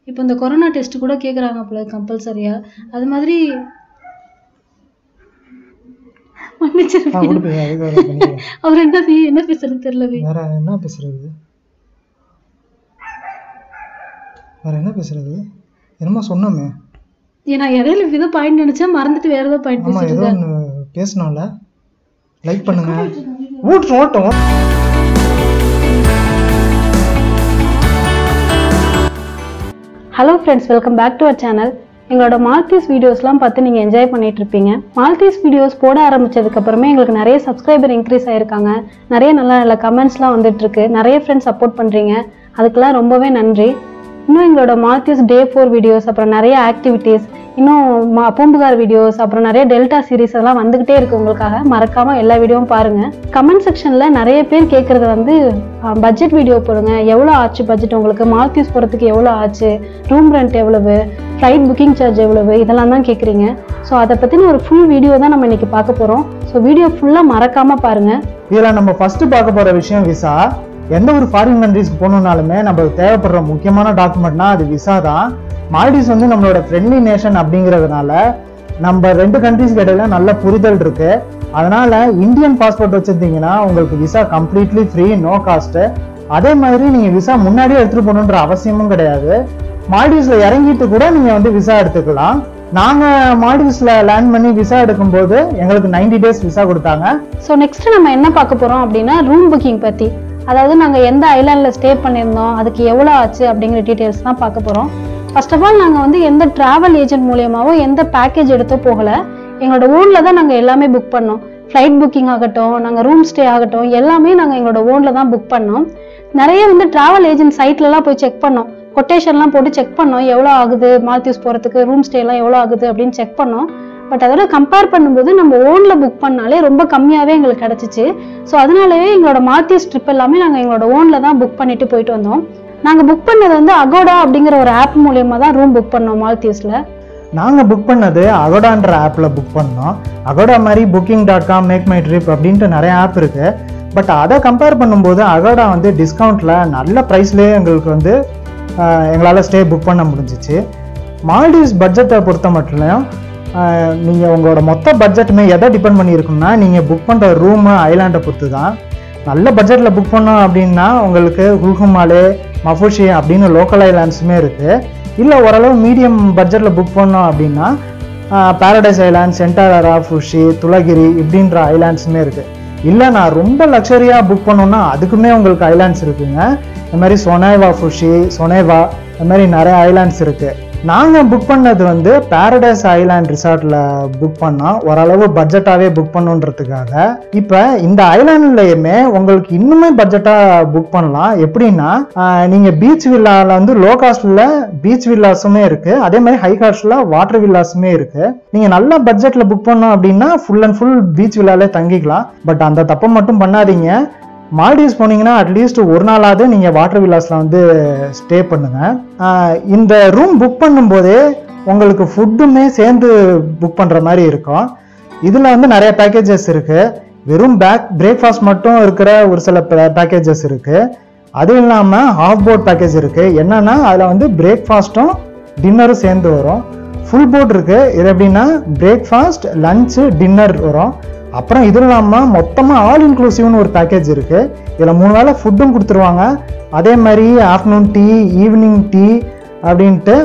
இப்போ இந்த corona test கூட கேட்குறாங்க போல கம்பல்சரியா அது மாதிரி ஆ மன்னிச்சிருக்கேன் கொடுப்பீங்க அதுக்கு வேற பண்ணிக்கிறேன் அவர் என்ன வி என்ன பேசுறது தெரியல வி வேற என்ன பேசுறது வேற என்ன பேசுறது என்னமோ சொன்னோமே ஏன்னா இடையில ஏதோ பாயிண்ட் நினைச்சேன் மறந்துட்டு வேற ஏதோ பாயிண்ட் ஆமா பேசிட்டு ஏதோ இருக்கேன் ஒன்று பேசணும்ல லைக் பண்ணுங்க ஊட்டும் ஓட்டும் hello friends welcome back to our channel எங்களோட மால்தீஸ் வீடியோஸ்லாம் பார்த்து நீங்கள் என்ஜாய் பண்ணிட்டு இருப்பீங்க மால்தீஸ் வீடியோஸ் போட ஆரம்பிச்சதுக்கு அப்புறமே எங்களுக்கு நிறைய சப்ஸ்கிரைபர் இன்க்ரீஸ் ஆயிருக்காங்க நிறைய நல்ல நல்ல கமெண்ட்ஸ்லாம் வந்துட்டு இருக்கு நிறைய ஃப்ரெண்ட்ஸ் சப்போர்ட் பண்ணுறீங்க அதுக்கெல்லாம் ரொம்பவே நன்றி இன்னும் எங்களோட மால்தீஸ் டே ஃபோர் வீடியோஸ் அப்புறம் நிறைய ஆக்டிவிட்டீஸ் இன்னும் மா பூம்புகார் வீடியோஸ் அப்புறம் நிறைய டெல்டா சீரிஸ் அதெல்லாம் வந்துகிட்டே இருக்கு உங்களுக்காக மறக்காம எல்லா வீடியோவும் பாருங்க கமெண்ட் செக்ஷன்ல நிறைய பேர் கேட்கறது வந்து பட்ஜெட் வீடியோ போடுங்க எவ்வளோ ஆச்சு பட்ஜெட் உங்களுக்கு மால்தீவ்ஸ் போகிறதுக்கு எவ்வளோ ஆச்சு ரூம் ரெண்ட் எவ்வளவு ஃப்ளைட் புக்கிங் சார்ஜ் எவ்வளவு இதெல்லாம் தான் கேட்குறீங்க ஸோ அதை பற்றின ஒரு ஃபுல் வீடியோ தான் நம்ம இன்னைக்கு பார்க்க போகிறோம் ஸோ வீடியோ ஃபுல்லாக மறக்காம பாருங்க இதில் நம்ம ஃபர்ஸ்ட் பார்க்க போற விஷயம் விசா எந்த ஒரு ஃபாரின் கண்ட்ரிஸ்க்கு போகணுன்னாலுமே நம்மளுக்கு தேவைப்படுற முக்கியமான டாக்குமெண்ட்னா அது விசா தான் மால்டீவ்ஸ் வந்து நம்மளோட ஃப்ரெண்ட்லி நேஷன் அப்படிங்கிறதுனால நம்ம ரெண்டு கண்ட்ரிஸ்க்கு இடையில நல்ல புரிதல் இருக்கு அதனால இந்தியன் பாஸ்போர்ட் வச்சிருந்தீங்கன்னா உங்களுக்கு visa completely free no cost அதே மாதிரி நீங்க விசா முன்னாடியே எடுத்துட்டு போகணுன்ற அவசியமும் கிடையாது மால்டீவ்ஸ்ல இறங்கிட்டு கூட நீங்க வந்து விசா எடுத்துக்கலாம் நாங்க மால்டீவ்ஸ்ல லேண்ட் பண்ணி விசா எடுக்கும்போது எங்களுக்கு 90 டேஸ் விசா கொடுத்தாங்க ஸோ நெக்ஸ்ட் நம்ம என்ன பார்க்க போகிறோம் அப்படின்னா ரூம் புக்கிங் பற்றி அதாவது நாங்கள் எந்த ஐலாண்டில் ஸ்டே பண்ணியிருந்தோம் அதுக்கு எவ்வளோ ஆச்சு அப்படிங்கிற டீட்டெயில்ஸ் தான் பார்க்க போகிறோம் ஃபர்ஸ்ட் ஆஃப் ஆல் நாங்கள் வந்து எந்த ட்ராவல் ஏஜென்ட் மூலியமாவோ எந்த பேக்கேஜ் எடுத்தோ போகலை எங்களோட ஓனில் தான் நாங்கள் எல்லாமே புக் பண்ணோம் ஃப்ளைட் புக்கிங் ஆகட்டும் நாங்கள் ரூம் ஸ்டே ஆகட்டும் எல்லாமே நாங்கள் எங்களோட ஓனில் தான் புக் பண்ணோம் நிறைய வந்து ட்ராவல் ஏஜென்ட் சைட்லலாம் போய் செக் பண்ணோம் கொட்டேஷன்லாம் போட்டு செக் பண்ணோம் எவ்வளோ ஆகுது மால்தீவ்ஸ் போகிறதுக்கு ரூம் ஸ்டேலாம் எவ்வளோ ஆகுது அப்படின்னு செக் பண்ணோம் பட் அதோட கம்பேர் பண்ணும்போது நம்ம ஓனில் புக் பண்ணாலே ரொம்ப கம்மியாகவே எங்களுக்கு கிடச்சிச்சு ஸோ அதனாலவே எங்களோட மால்தீவ்ஸ் ட்ரிப் எல்லாமே நாங்கள் எங்களோட ஓனில் தான் புக் பண்ணிட்டு போயிட்டு வந்தோம் நாங்கள் புக் பண்ணது வந்து அகோடா அப்படிங்கிற ஒரு ஆப் மூலியமாக தான் ரூம் புக் பண்ணோம் மால்தீவ்ஸில் நாங்க புக் பண்ணது அகோடான்ற ஆப்ல புக் பண்ணோம் அகோடா மாதிரி booking dot com make my trip அப்படின்ட்டு நிறைய ஆப் இருக்கு பட் அதை கம்பேர் பண்ணும்போது அகோடா வந்து டிஸ்கவுண்ட்ல நல்ல ப்ரைஸ்லேயே எங்களுக்கு வந்து ஆஹ், எங்களால ஸ்டே புக் பண்ண முடிஞ்சிச்சு மால்டீவ்ஸ் பட்ஜெட்டை பொறுத்த மட்டும் நீங்கள் உங்களோட மொத்த பட்ஜெட்டுமே எதை டிபெண்ட் பண்ணியிருக்குன்னா நீங்கள் புக் பண்ணுற ரூமு ஐலாண்டை பொறுத்து தான் நல்ல பட்ஜெட்டில் புக் பண்ணோம் அப்படின்னா உங்களுக்கு குல்குமாலே மஃபுஷி அப்படின்னு லோக்கல் ஐலாண்ட்ஸுமே இருக்குது இல்லை ஓரளவு மீடியம் பட்ஜெட்டில் புக் பண்ணோம் அப்படின்னா பாரடைஸ் ஐலாண்ட் சென்டாரா ஃபுஷி துளகிரி இப்படின்ற ஐலாண்ட்ஸுமே இருக்குது இல்லை நான் ரொம்ப லக்ஸரியாக புக் பண்ணோன்னா அதுக்குமே உங்களுக்கு ஐலாண்ட்ஸ் இருக்குங்க இந்த மாதிரி சொனேவா ஃபுஷி சொனேவா இந்த மாதிரி நிறைய ஐலாண்ட்ஸ் இருக்குது நாங்கள் புக் பண்ணது வந்து பாரடைஸ் ஐலாண்ட் ரிசார்ட்டில் புக் பண்ணோம் ஓரளவு பட்ஜெட்டாகவே புக் பண்ணுன்றதுக்காக இப்போ இந்த ஐலாண்ட்லையுமே உங்களுக்கு இன்னுமே பட்ஜெட்டாக புக் பண்ணலாம் எப்படின்னா நீங்கள் பீச் வில்லாவில் வந்து லோ காஸ்ட்டில் பீச் வில்லாஸுமே இருக்குது அதே மாதிரி ஹை காஸ்ட்டில் வாட்டர் வில்லாஸுமே இருக்குது நீங்கள் நல்ல பட்ஜெட்டில் புக் பண்ணோம் அப்படின்னா ஃபுல் அண்ட் ஃபுல் பீச் வில்லாலே தங்கிக்கலாம் பட் அந்த தப்பை மட்டும் பண்ணாதீங்க மால்டீவ்ஸ் போனீங்கன்னா அட்லீஸ்ட் ஒரு நாளாவது நீங்கள் வாட்டர் வில்லாஸில் வந்து ஸ்டே பண்ணுங்க ஆஹ் இந்த ரூம் புக் பண்ணும்போதே உங்களுக்கு ஃபுட்டுமே சேர்ந்து புக் பண்ணுற மாதிரி இருக்கும் இதில் வந்து நிறைய பேக்கேஜஸ் இருக்கு வெறும் பேக் பிரேக்ஃபாஸ்ட் மட்டும் இருக்கிற ஒரு சில பேக்கேஜஸ் இருக்கு அது இல்லாமல் ஹாஃப் போர்ட் பேக்கேஜ் இருக்கு என்னன்னா அதில் வந்து பிரேக்ஃபாஸ்ட்டும் டின்னரும் சேர்ந்து வரும் ஃபுல் போர்ட் இருக்கு இது எப்படின்னா பிரேக்ஃபாஸ்ட் லஞ்சு டின்னர் வரும் அப்புறம் இது இல்லாமல் மொத்தமாக ஆல் இன்க்ளூசிவ்னு ஒரு பேக்கேஜ் இருக்கு இதில் மூணு வேளை ஃபுட்டும் கொடுத்துருவாங்க அதே மாதிரி ஆஃப்டர்நூன் டீ ஈவினிங் டீ அப்படின்ட்டு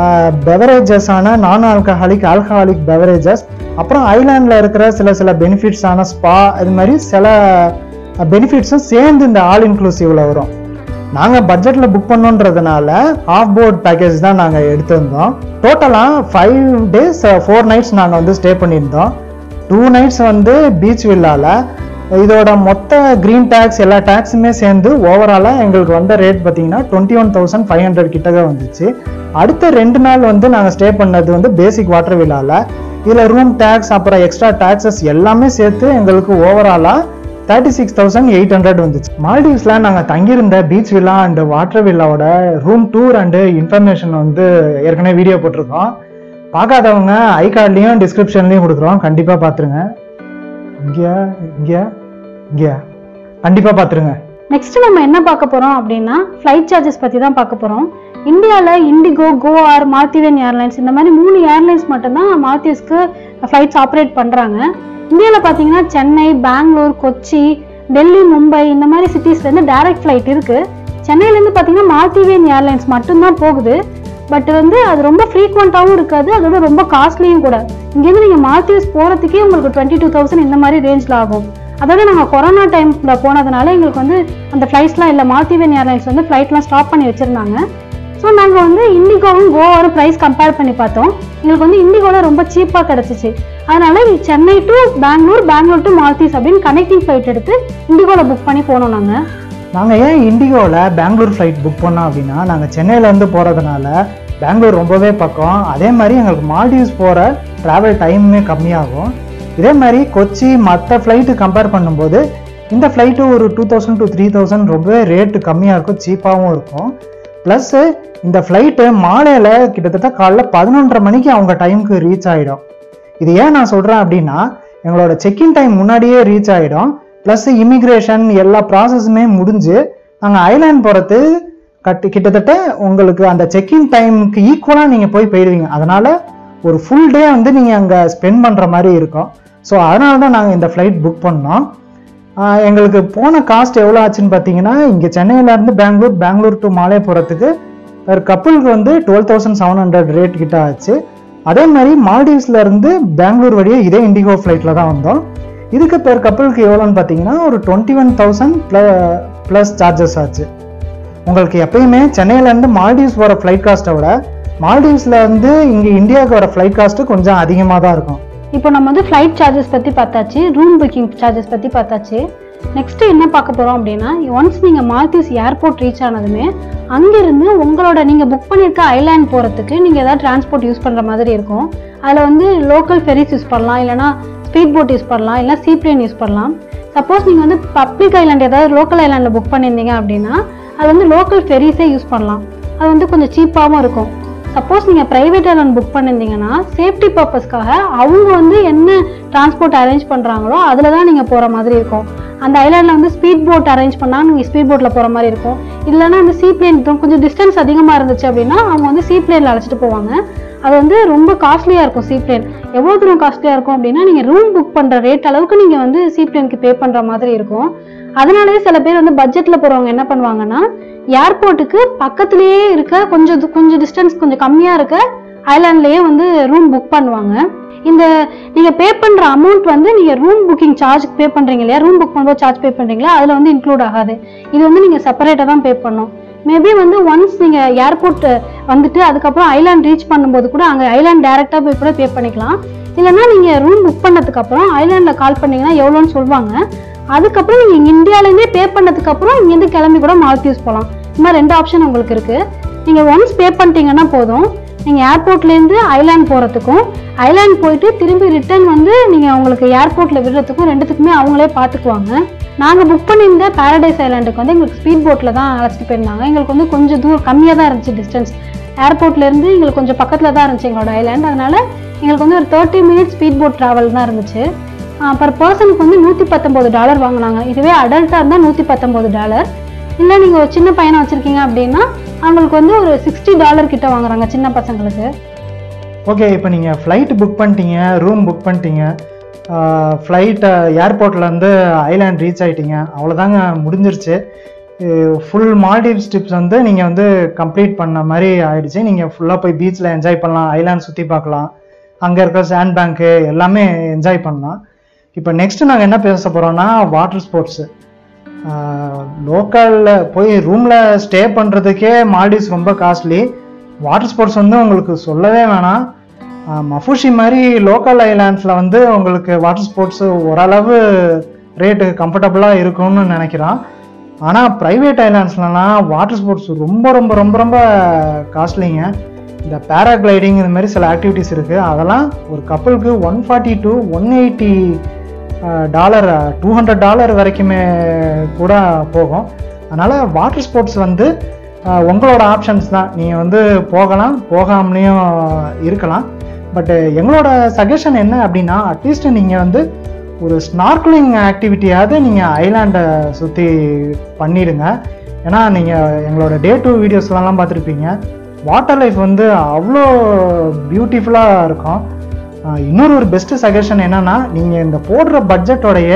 பெவரேஜஸ் ஆன நான் ஆல்கஹாலிக் ஆல்கஹாலிக் பெவரேஜஸ் அப்புறம் ஐலாண்டில் இருக்கிற சில சில பெனிஃபிட்ஸ் ஆன ஸ்பா இது மாதிரி சில பெனிஃபிட்ஸும் சேர்ந்து இந்த ஆல் இன்க்ளூசிவ்ல வரும் நாங்கள் பட்ஜெட்டில் புக் பண்ணோன்றதுனால ஆஃப் போர்ட் பேக்கேஜ் தான் நாங்கள் எடுத்திருந்தோம் டோட்டலாக ஃபைவ் டேஸ் ஃபோர் நைட்ஸ் நாங்கள் வந்து ஸ்டே பண்ணியிருந்தோம் டூ நைட்ஸ் வந்து பீச் வில்லால இதோட மொத்த க்ரீன் டேக்ஸ் எல்லா டேக்ஸுமே சேர்ந்து ஓவராலாக எங்களுக்கு வந்த ரேட் பார்த்தீங்கன்னா twenty one thousand five hundred கிட்டக்க வந்துச்சு அடுத்த ரெண்டு நாள் வந்து நாங்கள் ஸ்டே பண்ணது வந்து பேசிக் வாட்டர் வில்லால இதில் ரூம் டேக்ஸ் அப்புறம் எக்ஸ்ட்ரா டேக்ஸஸ் எல்லாமே சேர்த்து எங்களுக்கு ஓவராலாக thirty six thousand eight hundred வந்துச்சு மால்டீவ்ஸில் நாங்கள் தங்கியிருந்த பீச் வில்லா அண்ட் வாட்டர் வில்லாவோட ரூம் டூர் அண்டு இன்ஃபர்மேஷன் வந்து ஏற்கனவே வீடியோ போட்டிருக்கோம் பார்க்காதவங்க ஐ கார்ட்லேயும் டிஸ்கிரிப்ஷன்லேயும் கொடுக்குறோம் கண்டிப்பாக பார்த்துருங்க இங்கே இங்கே இங்கே கண்டிப்பாக பார்த்துருங்க நெக்ஸ்ட் நம்ம என்ன பார்க்க போறோம் அப்படின்னா ஃப்ளைட் சார்ஜஸ் பத்தி தான் பார்க்க போறோம் இந்தியாவில் இண்டிகோ கோஆர் மால்தீவியன் ஏர்லைன்ஸ் இந்த மாதிரி மூணு ஏர்லைன்ஸ் மட்டும்தான் மால்தீவ்ஸ்க்கு ஃப்ளைட்ஸ் ஆப்ரேட் பண்றாங்க இந்தியாவில் பார்த்தீங்கன்னா சென்னை பெங்களூர் கொச்சி டெல்லி மும்பை இந்த மாதிரி சிட்டிஸ்லேருந்து டைரக்ட் ஃப்ளைட் இருக்கு சென்னையிலேருந்து பார்த்தீங்கன்னா மால்தீவியன் ஏர்லைன்ஸ் மட்டும்தான் போகுது பட் வந்து அது ரொம்ப ஃப்ரீக்வெண்ட்டாகவும் இருக்காது அதோட ரொம்ப காஸ்ட்லியும் கூட இங்கேருந்து நீங்கள் மால்தீவ்ஸ் போகிறதுக்கே உங்களுக்கு டுவெண்ட்டி டூ தௌசண்ட் இந்த மாதிரி ரேஞ்சில் ஆகும் அதோட நாங்கள் கொரோனா டைமில் போனதுனால எங்களுக்கு வந்து அந்த ஃப்ளைட்ஸ்லாம் இல்லை மால்தீவியன் ஏர்லைன்ஸ் வந்து ஃப்ளைட்லாம் ஸ்டாப் பண்ணி வச்சுருந்தாங்க ஸோ நாங்கள் வந்து இண்டிகோவும் கோவாவும் ப்ரைஸ் கம்பேர் பண்ணி பார்த்தோம் எங்களுக்கு வந்து இண்டிகோவில் ரொம்ப சீப்பாக கிடச்சிச்சு அதனால சென்னை டு பெங்களூர் பெங்களூர் டு மால்தீவ்ஸ் அப்படின்னு கனெக்டிங் ஃப்ளைட் எடுத்து இண்டிகோவில் புக் பண்ணி போனோம் நாங்கள் நாங்கள் ஏன் இண்டிகோவில் பெங்களூர் ஃப்ளைட் புக் பண்ணோம் அப்படின்னா நாங்கள் சென்னையிலேருந்து போகிறதுனால பெங்களூர் ரொம்பவே பக்கம் அதே மாதிரி எங்களுக்கு மால்டீவ்ஸ் போகிற ட்ராவல் டைமுமே கம்மியாகும் இதே மாதிரி கொச்சி மற்ற ஃப்ளைட்டு கம்பேர் பண்ணும்போது இந்த ஃப்ளைட்டு ஒரு two thousand to three thousand ரொம்பவே ரேட்டு கம்மியாக இருக்கும் சீப்பாகவும் இருக்கும் ப்ளஸ்ஸு இந்த ஃப்ளைட்டு மாலையில் கிட்டத்தட்ட காலைல பதினொன்றரை மணிக்கு அவங்க டைமுக்கு ரீச் ஆகிடும் இது ஏன் நான் சொல்கிறேன் அப்படின்னா எங்களோட செக்இன் டைம் முன்னாடியே ரீச் ஆகிடும் ப்ளஸ் இமிக்ரேஷன் எல்லா ப்ராசஸுமே முடிஞ்சு நாங்கள் ஐலாண்ட் போகிறது கட்டு கிட்டத்தட்ட உங்களுக்கு அந்த செக்இன் டைமுக்கு ஈக்குவலாக நீங்கள் போய் போயிடுவீங்க அதனால் ஒரு ஃபுல் டே வந்து நீங்கள் அங்கே ஸ்பெண்ட் பண்ணுற மாதிரி இருக்கும் ஸோ அதனால தான் நாங்கள் இந்த ஃப்ளைட் புக் பண்ணோம் ஆஹ் எங்களுக்கு போன காஸ்ட் எவ்வளோ ஆச்சுன்னு பார்த்தீங்கன்னா இங்கே சென்னையிலேருந்து பெங்களூர் பெங்களூர் டு மாலே போகிறதுக்கு ஒரு கப்பலுக்கு வந்து twelve thousand seven hundred rate கிட்ட ஆச்சு அதே மாதிரி மால்டீவ்ஸ்ல இருந்து பெங்களூர் வழியே இதே இண்டிகோ ஃப்ளைட்டில் தான் வந்தோம் இதுக்கு பேர் கப்பலுக்கு எவ்வளோன்னு பார்த்தீங்கன்னா ஒரு twenty one thousand plus charges ஆச்சு உங்களுக்கு எப்பயுமே சென்னையிலேருந்து மால்டீவ்ஸ் வர ஃப்ளைட் காஸ்ட்டை விட மால்டீவ்ஸில் இருந்து இங்கே இந்தியாவுக்கு வர ஃப்ளைட் காஸ்ட்டு கொஞ்சம் அதிகமாக தான் இருக்கும் இப்போ நம்ம வந்து ஃப்ளைட் சார்ஜஸ் பற்றி பார்த்தாச்சு ரூம் புக்கிங் சார்ஜஸ் பற்றி பார்த்தாச்சு நெக்ஸ்ட் என்ன பார்க்க போகிறோம் அப்படின்னா ஒன்ஸ் நீங்கள் மால்தீவ்ஸ் ஏர்போர்ட் ரீச் ஆனதுமே அங்கேருந்து உங்களோட நீங்கள் புக் பண்ணியிருக்க ஐலாண்ட் போகிறதுக்கு நீங்கள் ஏதாவது டிரான்ஸ்போர்ட் யூஸ் பண்ணுற மாதிரி இருக்கும் அதில் வந்து லோக்கல் ஃபெரிஸ் யூஸ் பண்ணலாம் இல்லைனா ஸ்பீட் போட் யூஸ் பண்ணலாம் இல்லை சீப்ளேன் யூஸ் பண்ணலாம் சப்போஸ் நீங்கள் வந்து பப்ளிக் ஐலாண்ட் ஏதாவது லோக்கல் ஐலாண்டில் புக் பண்ணியிருந்தீங்க அப்படின்னா அது வந்து லோக்கல் ஃபெரிஸே யூஸ் பண்ணலாம் அது வந்து கொஞ்சம் சீப்பாகவும் இருக்கும் சப்போஸ் நீங்கள் ப்ரைவேட் ஏர்லைன் புக் பண்ணியிருந்தீங்கன்னா சேஃப்டி பர்பஸ்க்காக அவங்க வந்து என்ன டிரான்ஸ்போர்ட் அரேஞ்ச் பண்ணுறாங்களோ அதில் தான் நீங்கள் போகிற மாதிரி இருக்கும் அந்த ஐலாண்டில் வந்து ஸ்பீட் போட் அரேஞ்ச் பண்ணால் நீங்கள் ஸ்பீட் போட்டில் போகிற மாதிரி இருக்கும் இல்லைன்னா அந்த சீ பிளேன் கொஞ்சம் டிஸ்டன்ஸ் அதிகமாக இருந்துச்சு அப்படின்னா அவங்க வந்து சீ பிளேனில் அழைச்சிட்டு போவாங்க அது வந்து ரொம்ப காஸ்ட்லியாக இருக்கும் சீ பிளேன் எவ்வளோ தூரம் காஸ்ட்லியாக இருக்கும் அப்படின்னா நீங்கள் ரூம் புக் பண்ணுற ரேட் அளவுக்கு நீங்கள் வந்து சீ பிளேனுக்கு பே பண்ணுற மாதிரி இருக்கும் அதனாலேயே சில பேர் வந்து பட்ஜெட்டில் போகிறவங்க என்ன பண்ணுவாங்கன்னா ஏர்போர்ட்டுக்கு பக்கத்துலேயே இருக்க கொஞ்சம் து- கொஞ்சம் டிஸ்டன்ஸ் கொஞ்சம் கம்மியாக இருக்க ஐலாண்ட்லேயே வந்து ரூம் புக் பண்ணுவாங்க இந்த நீங்கள் பே பண்ணுற அமௌண்ட் வந்து நீங்கள் ரூம் புக்கிங் சார்ஜ் பே பண்ணுறீங்க இல்லையா ரூம் புக் பண்ணும்போது சார்ஜ் பே பண்ணுறீங்களா அதில் வந்து இன்க்ளூட் ஆகாது இது வந்து நீங்கள் செப்பரேட்டாக தான் பே பண்ணணும் மேபி வந்து ஒன்ஸ் நீங்கள் ஏர்போர்ட் வந்துட்டு அதுக்கப்புறம் ஐலாண்ட் ரீச் பண்ணும்போது கூட அங்கே ஐலாண்ட் டேரெக்டாக போய் கூட பே பண்ணிக்கலாம் இல்லைன்னா நீங்கள் ரூம் புக் பண்ணதுக்கு அப்புறம் ஐலாண்டில் கால் பண்ணீங்கன்னா எவ்வளோன்னு சொல்லுவாங்க அதுக்கப்புறம் நீங்கள் இங்கே இந்தியாவிலேருந்தே பே பண்ணதுக்கு அப்புறம் இங்கேருந்து கிளம்பி கூட மால்தீவ்ஸ் போகலாம் இந்த மாதிரி ரெண்டு ஆப்ஷன் உங்களுக்கு இருக்குது நீங்கள் ஒன்ஸ் பே பண்ணிட்டீங்கன்னா போதும் நீங்கள் ஏர்போர்ட்லேருந்து ஐலாண்ட் போகிறதுக்கும் ஐலாண்ட் போயிட்டு திரும்பி ரிட்டர்ன் வந்து நீங்கள் உங்களுக்கு ஏர்போர்ட்டில் விடுறதுக்கும் ரெண்டுத்துக்குமே அவங்களே பார்த்துக்குவாங்க நாங்கள் புக் பண்ணியிருந்த பாரடைஸ் ஐலாண்டுக்கு வந்து எங்களுக்கு ஸ்பீட் போட்டில் தான் அழைச்சிட்டு போயிருந்தாங்க எங்களுக்கு வந்து கொஞ்சம் தூரம் கம்மியாக தான் இருந்துச்சு டிஸ்டன்ஸ் ஏர்போர்ட்லேருந்து எங்களுக்கு கொஞ்சம் பக்கத்தில் தான் இருந்துச்சு எங்களோட ஐலாண்ட் அதனால எங்களுக்கு வந்து ஒரு thirty minutes speed boat travel தான் இருந்துச்சு பர் பர்சனுக்கு வந்து நூற்றி பத்தொம்போது டாலர் வாங்கினாங்க இதுவே அடல்ட்டாக இருந்தால் நூற்றி பத்தொம்போது டாலர் இல்லை நீங்கள் ஒரு சின்ன பையனை வச்சுருக்கீங்க அப்படின்னா அவங்களுக்கு வந்து ஒரு சிக்ஸ்டி டாலர் கிட்ட வாங்குறாங்க சின்ன பசங்களுக்கு ஓகே இப்போ நீங்கள் ஃப்ளைட் புக் பண்ணிட்டீங்க ரூம் புக் பண்ணிட்டீங்க ஃப்ளைட்டை ஏர்போர்ட்லேருந்து ஐலாண்ட் ரீச் ஆகிட்டீங்க அவ்வளோதாங்க முடிஞ்சிருச்சு ஃபுல் மால்டீவ்ஸ் ட்ரிப்ஸ் வந்து நீங்கள் வந்து கம்ப்ளீட் பண்ண மாதிரி ஆயிடுச்சு நீங்கள் ஃபுல்லாக போய் பீச்சில் என்ஜாய் பண்ணலாம் ஐலாண்ட் சுற்றி பார்க்கலாம் அங்கே இருக்க சாண்ட் பேங்க்கு எல்லாமே என்ஜாய் பண்ணலாம் இப்போ நெக்ஸ்ட்டு நாங்கள் என்ன பேச போகிறோம்னா வாட்டர் ஸ்போர்ட்ஸு லோக்கலில் போய் ரூமில் ஸ்டே பண்ணுறதுக்கே மால்டீவ்ஸ் ரொம்ப காஸ்ட்லி வாட்டர் ஸ்போர்ட்ஸ் வந்து உங்களுக்கு சொல்லவே வேணாம் ஆஹ் மஃபூஷி மாதிரி லோக்கல் ஐலாண்ட்ஸில் வந்து உங்களுக்கு வாட்டர் ஸ்போர்ட்ஸு ஓரளவு ரேட்டு கம்ஃபர்டபுளாக இருக்கும்னு நினைக்கிறோம் ஆனால் ப்ரைவேட் ஐலாண்ட்ஸ்லலாம் வாட்டர் ஸ்போர்ட்ஸ் ரொம்ப ரொம்ப ரொம்ப ரொம்ப காஸ்ட்லிங்க இந்த பேராகிளைடிங் இந்த மாதிரி சில ஆக்டிவிட்டீஸ் இருக்குது அதெல்லாம் ஒரு கப்பலுக்கு one forty to one eighty dollar two hundred dollar வரைக்குமே கூட போகும் அதனால் வாட்டர் ஸ்போர்ட்ஸ் வந்து ஆஹ் உங்களோட ஆப்ஷன்ஸ் தான் நீங்கள் வந்து போகலாம் போகாமலேயும் இருக்கலாம் பட் எங்களோட சஜஷன் என்ன அப்படின்னா அட்லீஸ்ட் நீங்கள் வந்து ஒரு ஸ்னார்க்லிங் ஆக்டிவிட்டியாவது நீங்கள் ஐலாண்டை சுற்றி பண்ணிடுங்க ஏன்னா நீங்கள் எங்களோட டே டூ வீடியோஸ்லாம் பார்த்துருப்பீங்க வாட்டர் லைஃப் வந்து அவ்வளோ பியூட்டிஃபுல்லாக இருக்கும் ஆஹ் இன்னொரு ஒரு பெஸ்ட்டு சஜஷன் என்னன்னா நீங்கள் இந்த போடுற பட்ஜெட்டோடைய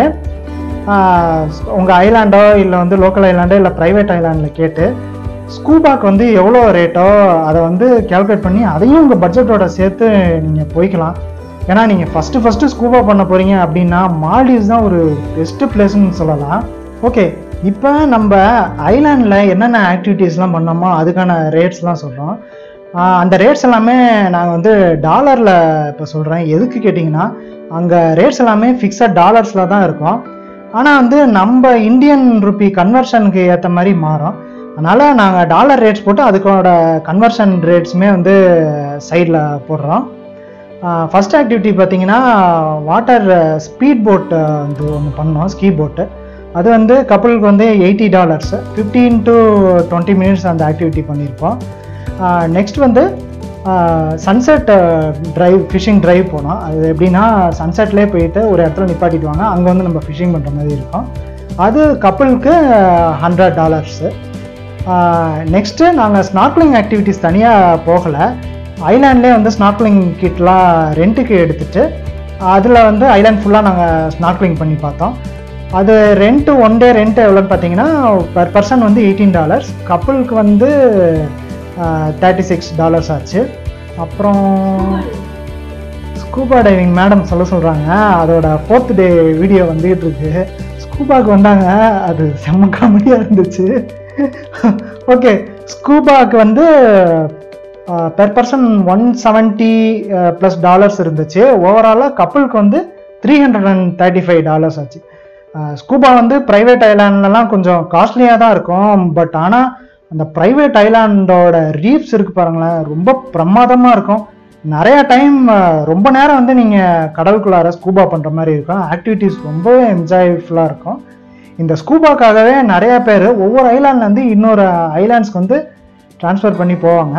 உங்கள் ஐலாண்டோ இல்லை வந்து லோக்கல் ஐலாண்டோ இல்லை ப்ரைவேட் ஐலாண்டில் கேட்டு ஸ்கூபாக்கு வந்து எவ்வளோ ரேட்டோ அதை வந்து கேல்குலேட் பண்ணி அதையும் உங்கள் பட்ஜெட்டோட சேர்த்து நீங்கள் போய்க்கலாம் ஏன்னா நீங்கள் ஃபஸ்ட்டு ஃபஸ்ட்டு ஸ்கூபா பண்ண போகிறீங்க அப்படின்னா மால்டீவ்ஸ் தான் ஒரு பெஸ்ட்டு பிளேஸ்னு சொல்லலாம் ஓகே இப்போ நம்ம ஐலாண்டில் என்னென்ன ஆக்டிவிட்டீஸ்லாம் பண்ணோமோ அதுக்கான ரேட்ஸ்லாம் சொல்கிறோம் அந்த ரேட்ஸ் எல்லாமே நான் வந்து டாலரில் இப்போ சொல்கிறேன் எதுக்கு கேட்டிங்கன்னா அங்கே ரேட்ஸ் எல்லாமே ஃபிக்ஸட் டாலர்ஸில் தான் இருக்கும் ஆனால் வந்து நம்ம இந்தியன் ருப்பி கன்வர்ஷனுக்கு ஏற்ற மாதிரி மாறும் அதனால் நாங்கள் டாலர் ரேட்ஸ் போட்டு அதுக்கோட கன்வர்ஷன் ரேட்ஸுமே வந்து சைடில் போடுறோம் ஃபஸ்ட் ஆக்டிவிட்டி பார்த்தீங்கன்னா வாட்டர் ஸ்பீட் போட் வந்து ஒன்று பண்ணோம் ஸ்கீ போட்டு அது வந்து கப்பலுக்கு வந்து eighty dollars fifteen to twenty minutes அந்த ஆக்டிவிட்டி பண்ணியிருப்போம் நெக்ஸ்ட் வந்து சன்செட் ட்ரைவ் ஃபிஷிங் ட்ரைவ் போனோம் அது எப்படின்னா சன்செட்லேயே போயிட்டு ஒரு இடத்துல நிப்பாட்டிடுவாங்க அங்கே வந்து நம்ம ஃபிஷிங் பண்ணுற மாதிரி இருக்கும் அது கப்பலுக்கு ஹண்ட்ரட் டாலர்ஸு நெக்ஸ்ட்டு நாங்கள் ஸ்னார்க்லிங் ஆக்டிவிட்டீஸ் தனியாக போகலை ஐலாண்ட்லேயே வந்து ஸ்னார்க்லிங் கிட்லாம் ரெண்ட்டுக்கு எடுத்துட்டு அதில் வந்து ஐலாண்ட் ஃபுல்லாக நாங்கள் ஸ்னார்க்லிங் பண்ணி பார்த்தோம் அது ரெண்ட்டு ஒன் டே ரெண்ட் எவ்வளோன்னு பார்த்தீங்கன்னா பர் பர்சன் வந்து எயிட்டீன் டாலர்ஸ் கப்பலுக்கு வந்து தேர்ட்டி சிக்ஸ் டாலர்ஸ் ஆச்சு அப்புறம் ஸ்கூபா டைவிங் மேடம் சொல்ல சொல்கிறாங்க அதோட ஃபோர்த் டே வீடியோ வந்துகிட்டு இருக்கு ஸ்கூபாக்கு வந்தாங்க அது செம்ம காமெடியாக இருந்துச்சு ஓகே ஸ்கூபாக்கு வந்து per person one seventy plus dollars இருந்துச்சு ஓவராலாக கப்பலுக்கு வந்து three hundred and thirty five dollars ஆச்சு ஸ்கூபா வந்து ப்ரைவேட் ஐலாண்ட்லலாம் கொஞ்சம் காஸ்ட்லியாக தான் இருக்கும் பட் ஆனால் அந்த ப்ரைவேட் ஐலாண்டோட ரீஃப்ஸ் இருக்கு பாருங்களேன் ரொம்ப பிரமாதமாக இருக்கும் நிறைய டைம் ரொம்ப நேரம் வந்து நீங்கள் கடலுக்குள்ளார ஸ்கூபா பண்ணுற மாதிரி இருக்கும் ஆக்டிவிட்டீஸ் ரொம்பவே என்ஜாய்ஃபுல்லாக இருக்கும் இந்த ஸ்கூபாக்காகவே நிறைய பேர் ஒவ்வொரு ஐலாண்ட்லேருந்து இன்னொரு ஐலாண்ட்ஸ்க்கு வந்து ட்ரான்ஸ்ஃபர் பண்ணி போவாங்க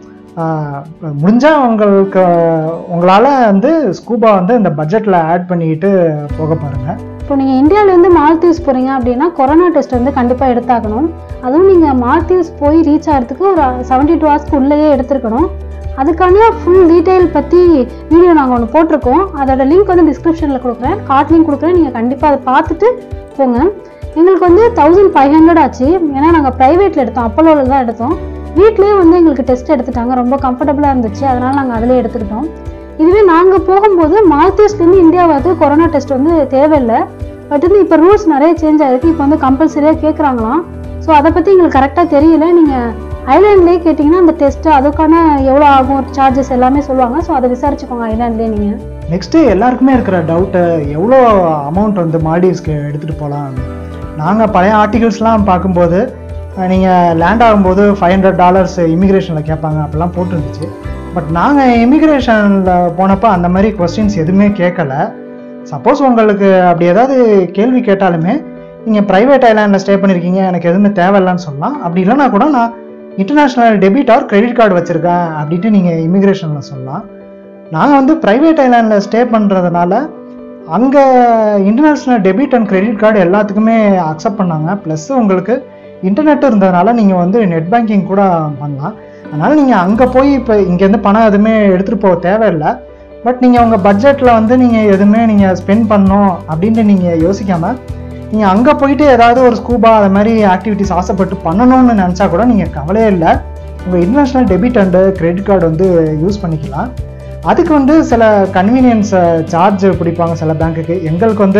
முடிஞ்சால் உங்களுக்கு உங்களால் வந்து ஸ்கூபா வந்து இந்த பட்ஜெட்டில் ஆட் பண்ணிக்கிட்டு போக பாருங்கள் இப்போ நீங்கள் இந்தியாவிலேருந்து மால்தீவ்ஸ் போகிறீங்க அப்படின்னா கொரோனா டெஸ்ட் வந்து கண்டிப்பாக எடுத்தாகணும் அதுவும் நீங்கள் மால்தீவ்ஸ் போய் ரீச் ஆகிறதுக்கு ஒரு செவன்ட்டி டூ ஹவர்ஸ்க்கு உள்ளேயே எடுத்துருக்கணும் அதுக்கான ஃபுல் டீட்டெயில் பற்றி வீடியோ நாங்கள் ஒன்று போட்டிருக்கோம் அதோட லிங்க் வந்து டிஸ்கிரிப்ஷனில் கொடுக்குறேன் கார்ட் லிங்க் கொடுக்குறேன் நீங்கள் கண்டிப்பாக அதை பார்த்துட்டு போங்க எங்களுக்கு வந்து தௌசண்ட் ஃபைவ் ஹண்ட்ரட் ஆச்சு ஏன்னா நாங்கள் ப்ரைவேட்டில் எடுத்தோம் அப்போலோவில் தான் எடுத்தோம் வீட்லேயே வந்து எங்களுக்கு டெஸ்ட் எடுத்துட்டாங்க ரொம்ப கம்ஃபர்டபுளாக இருந்துச்சு அதனால் நாங்கள் அதிலே எடுத்துக்கிட்டோம் இதுவே நாங்கள் போகும்போது மால்தீவ்ஸ்லேருந்து இந்தியா வந்து கொரோனா டெஸ்ட் வந்து தேவையில்லை பட் வந்து இப்போ ரூல்ஸ் நிறைய சேஞ்ச் ஆகிருக்கு இப்போ வந்து கம்பல்சரியாக கேட்குறாங்களாம் ஸோ அதை பற்றி எங்களுக்கு கரெக்டாக தெரியல நீங்கள் ஐலாண்ட்லேயே கேட்டிங்கன்னா அந்த டெஸ்ட்டு அதுக்கான எவ்வளோ ஆகும் சார்ஜஸ் எல்லாமே சொல்லுவாங்க ஸோ அதை விசாரிச்சுக்கோங்க ஐலாண்ட்லேயே நீங்கள் நெக்ஸ்ட்டு எல்லாருக்குமே இருக்கிற டவுட்டு எவ்வளோ அமௌண்ட் வந்து மால்டீவ்ஸ்க்கு எடுத்துகிட்டு போகலாம் நாங்கள் பழைய ஆர்டிகல்ஸ்லாம் பார்க்கும்போது நீங்கள் லேண்ட் ஆகும்போது ஃபைவ் ஹண்ட்ரட் டாலர்ஸ் இமிக்ரேஷனில் கேட்பாங்க அப்படிலாம் போட்டுருந்துச்சு பட் நாங்கள் இமிக்ரேஷனில் போனப்போ அந்த மாதிரி கொஸ்டின்ஸ் எதுவுமே கேட்கல சப்போஸ் உங்களுக்கு அப்படி ஏதாவது கேள்வி கேட்டாலுமே நீங்கள் ப்ரைவேட் ஐலாண்டில் ஸ்டே பண்ணியிருக்கீங்க எனக்கு எதுவுமே தேவையில்லைன்னு சொல்லலாம் அப்படி இல்லைனா கூட நான் international debit or credit card வச்சுருக்கேன் அப்படின்ட்டு நீங்கள் இமிக்ரேஷனில் சொல்லலாம் நாங்கள் வந்து ப்ரைவேட் ஐலாண்டில் ஸ்டே பண்ணுறதுனால அங்கே international debit and credit card எல்லாத்துக்குமே அக்செப்ட் பண்ணாங்க ப்ளஸ் உங்களுக்கு இன்டர்நெட் இருந்ததுனால நீங்கள் வந்து நெட் பேங்கிங் கூட பண்ணலாம் அதனால் நீங்கள் அங்கே போய் இப்போ இங்கேருந்து பணம் எதுவுமே எடுத்துகிட்டு போக தேவையில்லை பட் நீங்கள் உங்கள் பட்ஜெட்டில் வந்து நீங்கள் எதுவுமே நீங்கள் ஸ்பெண்ட் பண்ணணும் அப்படின்ட்டு நீங்கள் யோசிக்காமல் நீங்கள் அங்கே போயிட்டு ஏதாவது ஒரு ஸ்கூபா அது மாதிரி ஆக்டிவிட்டிஸ் ஆசைப்பட்டு பண்ணணும்னு நினச்சா கூட நீங்கள் கவலையே இல்லை உங்கள் international debit and credit card வந்து யூஸ் பண்ணிக்கலாம் அதுக்கு வந்து சில கன்வீனியன்ஸ் சார்ஜ் பிடிப்பாங்க சில பேங்க்குக்கு எங்களுக்கு வந்து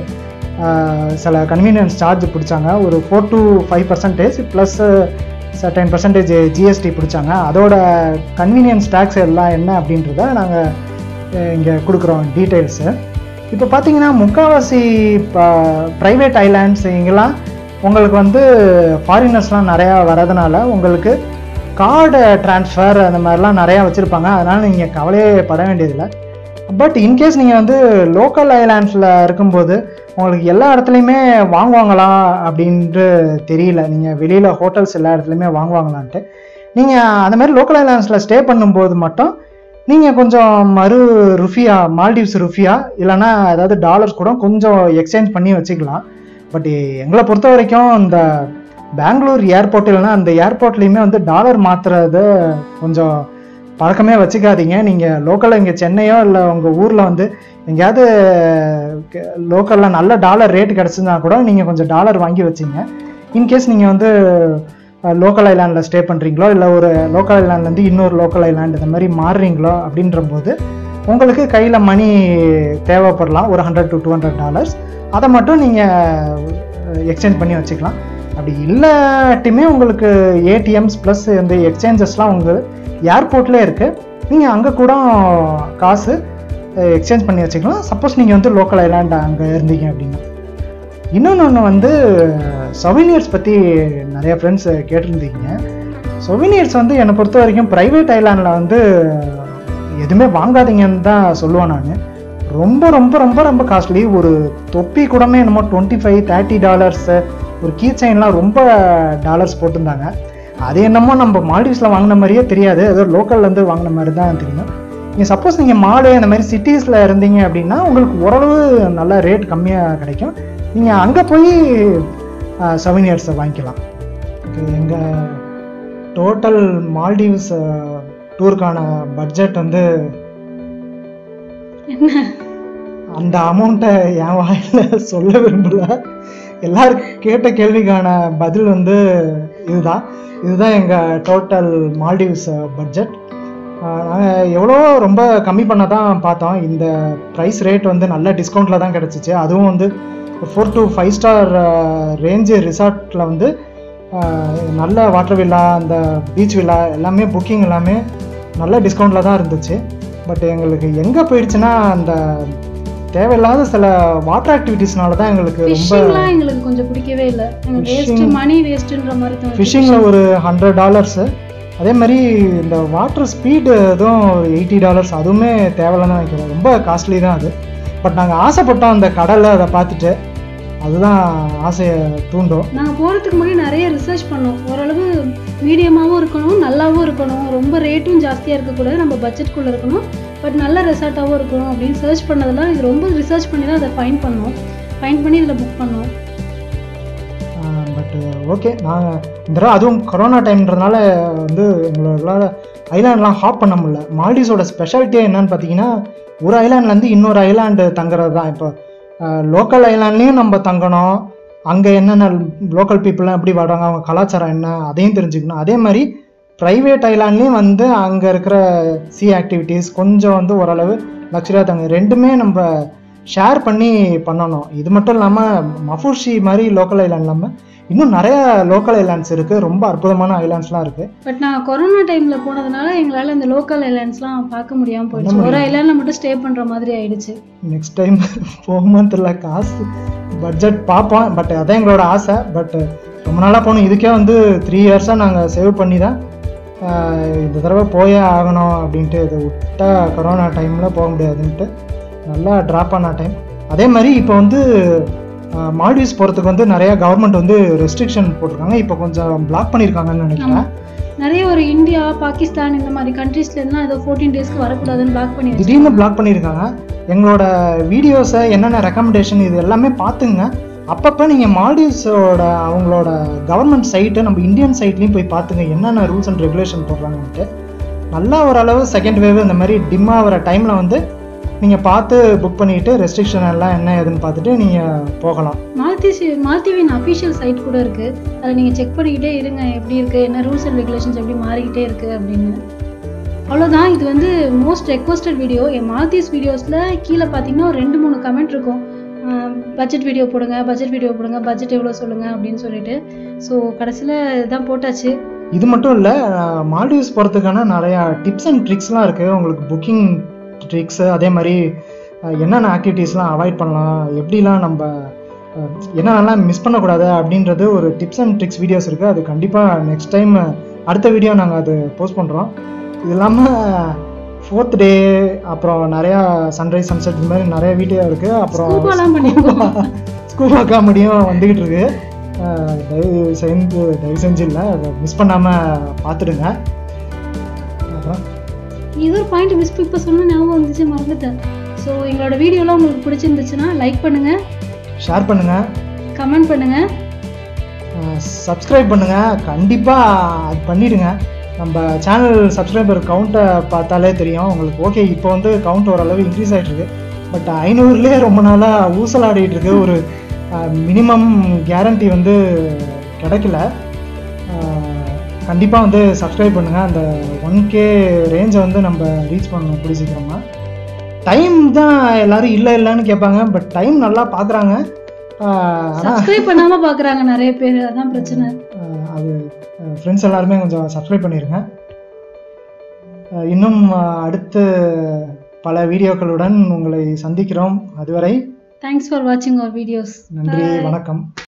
சில கன்வீனியன்ஸ் சார்ஜ் பிடிச்சாங்க ஒரு four to five percentage plus ten percentage GST பிடிச்சாங்க அதோட கன்வீனியன்ஸ் டேக்ஸ் எல்லாம் என்ன அப்படின்றத நாங்கள் இங்கே கொடுக்குறோம் டீட்டெயில்ஸு இப்போ பார்த்தீங்கன்னா முக்கால்வாசி இப்போ ப்ரைவேட் ஐலாண்ட்ஸ் இங்கெல்லாம் உங்களுக்கு வந்து ஃபாரினர்ஸ்லாம் நிறையா வரதுனால உங்களுக்கு கார்டு ட்ரான்ஸ்ஃபர் அந்த மாதிரிலாம் நிறையா வச்சுருப்பாங்க அதனால் நீங்கள் கவலையே பட வேண்டியதில்லை பட் இன்கேஸ் நீங்கள் வந்து லோக்கல் ஐலாண்ட்ஸில் இருக்கும்போது உங்களுக்கு எல்லா இடத்துலையுமே வாங்குவாங்களா அப்படின்ட்டு தெரியல நீங்கள் வெளியில் ஹோட்டல்ஸ் எல்லா இடத்துலையுமே வாங்குவாங்களான்ட்டு நீங்கள் அந்த மாதிரி லோக்கல் ஐலாண்ட்ஸில் ஸ்டே பண்ணும்போது மட்டும் நீங்கள் கொஞ்சம் மறு ருஃபியா மால்டீவ்ஸ் ருஃபியா இல்லைன்னா ஏதாவது டாலர்ஸ் கூட கொஞ்சம் எக்ஸ்சேஞ்ச் பண்ணி வச்சுக்கலாம் பட் எங்களை பொறுத்த வரைக்கும் இந்த பெங்களூர் ஏர்போர்ட் இல்லைன்னா அந்த ஏர்போர்ட்லேயுமே வந்து டாலர் மாற்றுறத கொஞ்சம் பழக்கமே வச்சுக்காதீங்க நீங்கள் லோக்கலில் இங்கே சென்னையோ இல்லை உங்கள் ஊரில் வந்து எங்கேயாவது லோக்கலில் நல்ல டாலர் ரேட் கிடச்சிருந்தா கூட நீங்கள் கொஞ்சம் டாலர் வாங்கி வச்சிங்க இன்கேஸ் நீங்கள் வந்து லோக்கல் ஐலாண்டில் ஸ்டே பண்ணுறீங்களோ இல்லை ஒரு லோக்கல் ஐலாண்ட்லேருந்து இன்னொரு லோக்கல் ஐலாண்ட் இந்த மாதிரி மாறுறீங்களோ அப்படின்ற போது உங்களுக்கு கையில் மணி தேவைப்படலாம் ஒரு hundred to two hundred dollars அதை மட்டும் நீங்கள் எக்ஸ்சேஞ்ச் பண்ணி வச்சுக்கலாம் அப்படி இல்லாட்டியுமே உங்களுக்கு ஏடிஎம்ஸ் ப்ளஸ் இந்த எக்ஸ்சேஞ்சஸ்லாம் உங்கள் ஏர்போர்ட்லேயே இருக்குது நீங்கள் அங்கே கூட காசு எக்ஸ்சேஞ்ச் பண்ணி வச்சுக்கலாம் சப்போஸ் நீங்கள் வந்து லோக்கல் ஐலாண்ட் அங்கே இருந்தீங்க அப்படின்னா இன்னொன்று ஒன்று வந்து சொவினியர்ஸ் பற்றி நிறைய ஃப்ரெண்ட்ஸ் கேட்டிருந்தீங்க சொவினியர்ஸ் வந்து என்னை பொறுத்த வரைக்கும் ப்ரைவேட் ஐலாண்டில் வந்து எதுவுமே வாங்காதீங்கன்னு தான் சொல்லுவேன் நான் ரொம்ப ரொம்ப ரொம்ப ரொம்ப காஸ்ட்லி ஒரு தொப்பி கூடமே என்னமோ டுவெண்ட்டி ஃபைவ் தேர்ட்டி டாலர்ஸு ஒரு கீ செயின்லாம் ரொம்ப டாலர்ஸ் போட்டிருந்தாங்க அது என்னமோ நம்ம மால்டீவ்ஸில் வாங்கின மாதிரியே தெரியாது ஏதோ லோக்கல்லேருந்து வாங்கின மாதிரி தான் தெரியும் நீங்கள் சப்போஸ் நீங்கள் மாலு இந்த மாதிரி சிட்டிஸில் இருந்தீங்க அப்படின்னா உங்களுக்கு ஓரளவு நல்ல ரேட் கம்மியாக கிடைக்கும் நீங்கள் அங்கே போய் செவனியர்ஸை வாங்கிக்கலாம் எங்கள் டோட்டல் மால்டீவ்ஸ் டூருக்கான பட்ஜெட் வந்து என்ன அந்த அமௌண்ட்டை என் வாயில் சொல்ல விரும்பல எல்லாரும் கேட்ட கேள்விக்கான பதில் வந்து இதுதான் இதுதான் எங்கள் டோட்டல் மால்டீவ்ஸ் பட்ஜெட் நாங்கள் எவ்வளோ ரொம்ப கம்மி பண்ண தான் பார்த்தோம் இந்த ப்ரைஸ் ரேட் வந்து நல்ல டிஸ்கவுண்ட்டில் தான் கிடச்சிச்சு அதுவும் வந்து four to five star range ரிசார்ட்டில் வந்து ஆஹ், நல்ல வாட்டர் வில்லா அந்த பீச் வில்லா எல்லாமே புக்கிங் எல்லாமே நல்ல டிஸ்கவுண்ட்டில் தான் இருந்துச்சு பட் எங்களுக்கு எங்கே போயிடுச்சுன்னா அந்த தேவையில்லாத சில வாட்டர் ஆக்டிவிட்டீஸ்னால தான் எங்களுக்கு ரொம்ப ஃபிஷிங்லாம் எங்களுக்கு கொஞ்சம் பிடிக்கவே இல்லை எங்களுக்கு வேஸ்ட் Fishing- மணி வேஸ்ட்டுன்ற மாதிரி தோணுச்சு ஃபிஷிங்கில் ஒரு ஹண்ட்ரட் டாலர்ஸு அதே மாதிரி இந்த வாட்டர் ஸ்பீடு எதுவும் எயிட்டி டாலர்ஸ் அதுவுமே தேவையில்லைன்னு நினைக்கிறேன் ரொம்ப காஸ்ட்லி தான் அது பட் நாங்கள் ஆசைப்பட்டோம் அந்த கடலை அதை பார்த்துட்டு அதுதான் ஆசையை தூண்டும் நாங்கள் போகிறதுக்கு முன்னாடி நிறைய ரிசர்ச் பண்ணோம் ஓரளவு மீடியமாகவும் இருக்கணும் நல்லாவும் இருக்கணும் ரொம்ப ரேட்டும் ஜாஸ்தியாக இருக்கக்கூடாது நம்ம பட்ஜெட்குள்ளே இருக்கணும் பட் நல்ல ரெசார்ட்டாகவும் இருக்கணும் அப்படின்னு சர்ச் பண்ணதெல்லாம் இது ரொம்ப ரிசர்ச் பண்ணி தான் அதை ஃபைன் பண்ணோம் ஃபைன் பண்ணி இதில் புக் பண்ணோம் பட் ஓகே நாங்கள் இந்த தடவை அதுவும் கொரோனா டைம்ன்றதுனால வந்து எங்களால் ஐலாண்ட்லாம் ஹாப் பண்ண முடியல மால்டீவ்ஸோட ஸ்பெஷாலிட்டியே என்னன்னு பார்த்தீங்கன்னா ஒரு ஐலாண்ட்லேருந்து இன்னொரு ஐலாண்டு தங்குறது தான் இப்போ லோக்கல் ஐலாண்ட்லேயும் நம்ம தங்கணும் அங்கே என்னென்ன லோக்கல் பீப்புளெலாம் எப்படி வாழ்றாங்க அவங்க கலாச்சாரம் என்ன அதையும் தெரிஞ்சுக்கணும் அதே மாதிரி ப்ரைவேட் ஐலாண்ட்லேயும் வந்து அங்கே இருக்கிற சி ஆக்டிவிட்டீஸ் கொஞ்சம் வந்து ஓரளவு லக்ஸரியாக தங்க ரெண்டுமே நம்ம ஷேர் பண்ணி பண்ணணும் இது மட்டும் இல்லாமல் மஃபூர்ஷி மாதிரி லோக்கல் ஐலாண்ட் இல்லாமல் இன்னும் நிறைய லோக்கல் ஐலாண்ட்ஸ் இருக்குது ரொம்ப அற்புதமான ஐலாண்ட்ஸ்லாம் இருக்குது பட் நான் கொரோனா டைமில் போனதுனால எங்களால் இந்த லோக்கல் ஐலாண்ட்ஸ்லாம் பார்க்க முடியாமல் போயிடுச்சு பண்ண ஒரு ஐலாண்டில் மட்டும் ஸ்டே பண்ணுற மாதிரி ஆயிடுச்சு நெக்ஸ்ட் டைம் போகுமா தெரியல காசு பட்ஜெட் பார்ப்போம் பட் அதான் எங்களோட ஆசை பட் ரொம்ப நாளாக போகணும் இதுக்கே வந்து த்ரீ இயர்ஸாக நாங்கள் சேவ் பண்ணி தான் ஆஹ், இந்த தடவை போயே ஆகணும் அப்படின்ட்டு இதை விட்டா கொரோனா டைமில் போக முடியாதுன்ட்டு நல்லா ட்ராப் ஆன டைம் அதே மாதிரி இப்போ வந்து மால்டீவ்ஸ் போகிறதுக்கு வந்து நிறைய கவர்மெண்ட் வந்து ரெஸ்ட்ரிக்ஷன் போட்டிருக்காங்க இப்போ கொஞ்சம் பிளாக் பண்ணியிருக்காங்கன்னு நினைக்கிறேன் நிறைய ஒரு இந்தியா பாகிஸ்தான் இந்த மாதிரி கண்ட்ரீஸ்லேருந்துலாம் ஏதோ ஃபோர்டீன் டேஸ்க்கு வரக்கூடாதுன்னு பிளாக் பண்ணி திடீர்னு பிளாக் பண்ணியிருக்காங்க எங்களோட வீடியோஸை என்னென்ன ரெக்கமெண்டேஷன் இது எல்லாமே பார்த்துங்க அப்பப்போ நீங்கள் மால்டீவ்ஸோட அவங்களோட கவர்மெண்ட் சைட்டு நம்ம இந்தியன் சைட்லேயும் போய் பார்த்துங்க என்னென்ன ரூல்ஸ் அண்ட் ரெகுலேஷன் போடுறாங்கன்ட்டு நல்லா ஓரளவு செகண்ட் வேவ் இந்த மாதிரி டிம் ஆகிற டைமில் வந்து நீங்கள் பார்த்து புக் பண்ணிக்கிட்டு ரெஸ்ட்ரிக்ஷன் எல்லாம் என்ன ஏதுன்னு பார்த்துட்டு நீங்கள் போகலாம் மால்தீஸ் மால்தீவின் அஃபிஷியல் சைட் கூட இருக்கு அதில் நீங்கள் செக் பண்ணிக்கிட்டே இருங்க எப்படி இருக்கு என்ன ரூல்ஸ் அண்ட் ரெகுலேஷன்ஸ் எப்படி மாறிக்கிட்டே இருக்கு அப்படின்னு அவ்வளோதான் இது வந்து மோஸ்ட் ரெக்வஸ்டட் வீடியோ என் மால்தீஸ் வீடியோஸில் கீழே பார்த்தீங்கன்னா ஒரு ரெண்டு மூணு கமெண்ட் இருக்கும் பட்ஜெட் வீடியோ போடுங்க பட்ஜெட் வீடியோ போடுங்க பட்ஜெட் எவ்வளோ சொல்லுங்க அப்படின்னு சொல்லிட்டு ஸோ கடைசியில் இதான் போட்டாச்சு இது மட்டும் இல்லை மால்டீவ்ஸ் போகிறதுக்கான நிறையா டிப்ஸ் அண்ட் ட்ரிக்ஸ்லாம் இருக்குது உங்களுக்கு புக்கிங் ட்ரிக்ஸு அதே மாதிரி அஹ், என்னென்ன ஆக்டிவிட்டீஸ்லாம் அவாய்ட் பண்ணலாம் எப்படிலாம் நம்ம அஹ், என்னென்னலாம் மிஸ் பண்ணக்கூடாது அப்படின்றது ஒரு டிப்ஸ் அண்ட் ட்ரிக்ஸ் வீடியோஸ் இருக்குது அது கண்டிப்பாக நெக்ஸ்ட் டைம் அடுத்த வீடியோ நாங்கள் அது போஸ்ட் பண்ணுறோம் இது இல்லாமல் ஃபோர்த் டே அப்புறம் நிறையா சன்ரைஸ் சன்செட் இது மாதிரி நிறைய வீடியோ இருக்குது அப்புறம் ஸ்கூபாலாம் பண்ணியிருக்கோம் ஸ்கூபா காமெடியும் வந்துக்கிட்டு இருக்கு அஹ் தயவு செஞ்சு தயவு செஞ்சு இல்லை அதை மிஸ் பண்ணாமல் பார்த்துடுங்க அப்புறம் ஏதோ ஒரு பாயிண்ட் மிஸ் இப்போ சொன்ன ஞாபகம் வந்துச்சு மறந்துட்டேன் ஸோ எங்களோட வீடியோலாம் உங்களுக்கு பிடிச்சிருந்துச்சுன்னா லைக் பண்ணுங்கள் ஷேர் பண்ணுங்கள் கமெண்ட் பண்ணுங்கள் சப்ஸ்கிரைப் பண்ணுங்கள் கண்டிப்பாக அது பண்ணிடுங்க நம்ம சேனல் சப்ஸ்கிரைபர் கவுண்ட்டை பார்த்தாலே தெரியும் உங்களுக்கு ஓகே இப்போ வந்து கவுண்ட் ஓரளவு இன்க்ரீஸ் ஆகிட்டு இருக்கு பட் ஐநூறுலேயே ரொம்ப நாளாக ஊசலாடிட்டு இருக்கு ஒரு மினிமம் கேரண்டி வந்து கிடைக்கல கண்டிப்பாக வந்து சப்ஸ்கிரைப் பண்ணுங்கள் அந்த ஒன் கே ரேஞ்சை வந்து நம்ம ரீச் பண்ணணும் கூடிய சீக்கிரமாக டைம் தான் எல்லாரும் இல்லை இல்லைன்னு கேட்பாங்க பட் டைம் நல்லா பார்க்குறாங்க ஆனால் சப்ஸ்கிரைப் பண்ணாம பாக்குறாங்க நிறைய பேர் அதான் பிரச்சனை அஹ் அது ஃப்ரெண்ட்ஸ் எல்லாருமே கொஞ்சம் சப்ஸ்கிரைப் பண்ணிடுங்க அஹ் இன்னும் அஹ் அடுத்து பல வீடியோக்களுடன் உங்களை சந்திக்கிறோம் அதுவரை தேங்க்ஸ் ஃபார் வாட்சிங் அவர் வீடியோஸ் நன்றி வணக்கம்